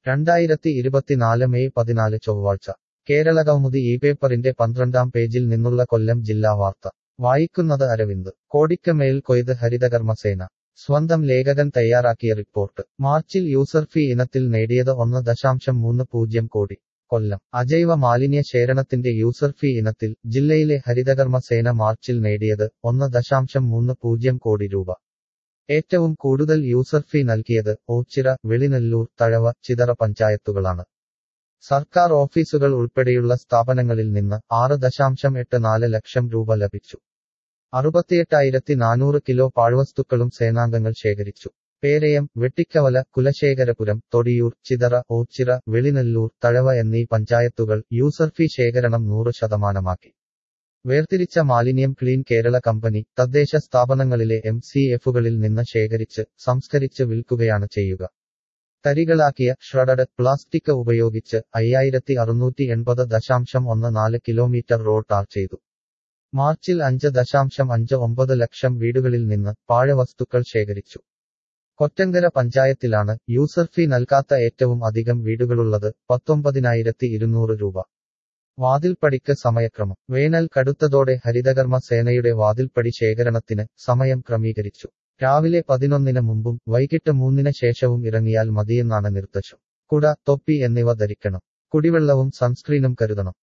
രണ്ടായിരത്തി ഇരുപത്തിനാല് മെയ് പതിനാല് ചൊവ്വാഴ്ച കേരള കൗമുദി ഈ പേപ്പറിന്റെ പന്ത്രണ്ടാം പേജിൽ നിന്നുള്ള കൊല്ലം ജില്ലാ വാർത്ത വായിക്കുന്നത് അരവിന്ദ് കോടിക്കമേൽ കൊയ്ത് ഹരിതകർമ്മസേന സ്വന്തം ലേഖകൻ തയ്യാറാക്കിയ റിപ്പോർട്ട് മാർച്ചിൽ യൂസർ ഫീ ഇനത്തിൽ നേടിയത് ഒന്ന് ദശാംശം മൂന്ന് പൂജ്യം കോടി കൊല്ലം അജൈവ മാലിന്യ ശേഖരണത്തിന്റെ യൂസർ ഫീ ഇനത്തിൽ ജില്ലയിലെ ഹരിതകർമ്മ സേന മാർച്ചിൽ നേടിയത് ഒന്ന് ദശാംശം മൂന്ന് പൂജ്യം കോടി രൂപ ഏറ്റവും കൂടുതൽ യൂസർ ഫീ നൽകിയത് ഓച്ചിറ വെളിനെല്ലൂർ തഴവ ചിതറ പഞ്ചായത്തുകളാണ് സർക്കാർ ഓഫീസുകൾ ഉൾപ്പെടെയുള്ള സ്ഥാപനങ്ങളിൽ നിന്ന് ആറ് ദശാംശം എട്ട് നാല് ലക്ഷം രൂപ ലഭിച്ചു അറുപത്തിയെട്ടായിരത്തി നാനൂറ് കിലോ പാഴ്വസ്തുക്കളും സേനാംഗങ്ങൾ ശേഖരിച്ചു പേരയം വെട്ടിക്കവല കുലശേഖരപുരം തൊടിയൂർ ചിതറ ഓച്ചിറ വെളിനെല്ലൂർ തഴവ എന്നീ പഞ്ചായത്തുകൾ യൂസർ ഫീ ശേഖരണം നൂറ് ശതമാനമാക്കി വേർതിരിച്ച മാലിന്യം ക്ലീൻ കേരള കമ്പനി തദ്ദേശ സ്ഥാപനങ്ങളിലെ എം സി എഫുകളിൽ നിന്ന് ശേഖരിച്ച് സംസ്കരിച്ച് വിൽക്കുകയാണ് ചെയ്യുക തരികളാക്കിയ ഷ്രഡഡ് പ്ലാസ്റ്റിക് ഉപയോഗിച്ച് അയ്യായിരത്തി അറുന്നൂറ്റി എൺപത് ദശാംശം ഒന്ന് നാല് കിലോമീറ്റർ റോഡ് ടാർ ചെയ്തു മാർച്ചിൽ അഞ്ച് ദശാംശം അഞ്ച് ഒമ്പത് ലക്ഷം വീടുകളിൽ നിന്ന് പാഴവസ്തുക്കൾ ശേഖരിച്ചു കൊറ്റങ്കര പഞ്ചായത്തിലാണ് യൂസർ ഫീ നൽകാത്ത ഏറ്റവും അധികം വീടുകളുള്ളത് പത്തൊമ്പതിനായിരത്തി ഇരുന്നൂറ് രൂപ വാതിൽപ്പടിക്ക് സമയക്രമം വേനൽ കടുത്തതോടെ ഹരിതകർമ്മ സേനയുടെ വാതിൽപ്പടി ശേഖരണത്തിന് സമയം ക്രമീകരിച്ചു രാവിലെ പതിനൊന്നിന് മുമ്പും വൈകിട്ട് മൂന്നിന് ശേഷവും ഇറങ്ങിയാൽ മതിയെന്നാണ് നിർദ്ദേശം കുട തൊപ്പി എന്നിവ ധരിക്കണം കുടിവെള്ളവും സൺസ്ക്രീനും കരുതണം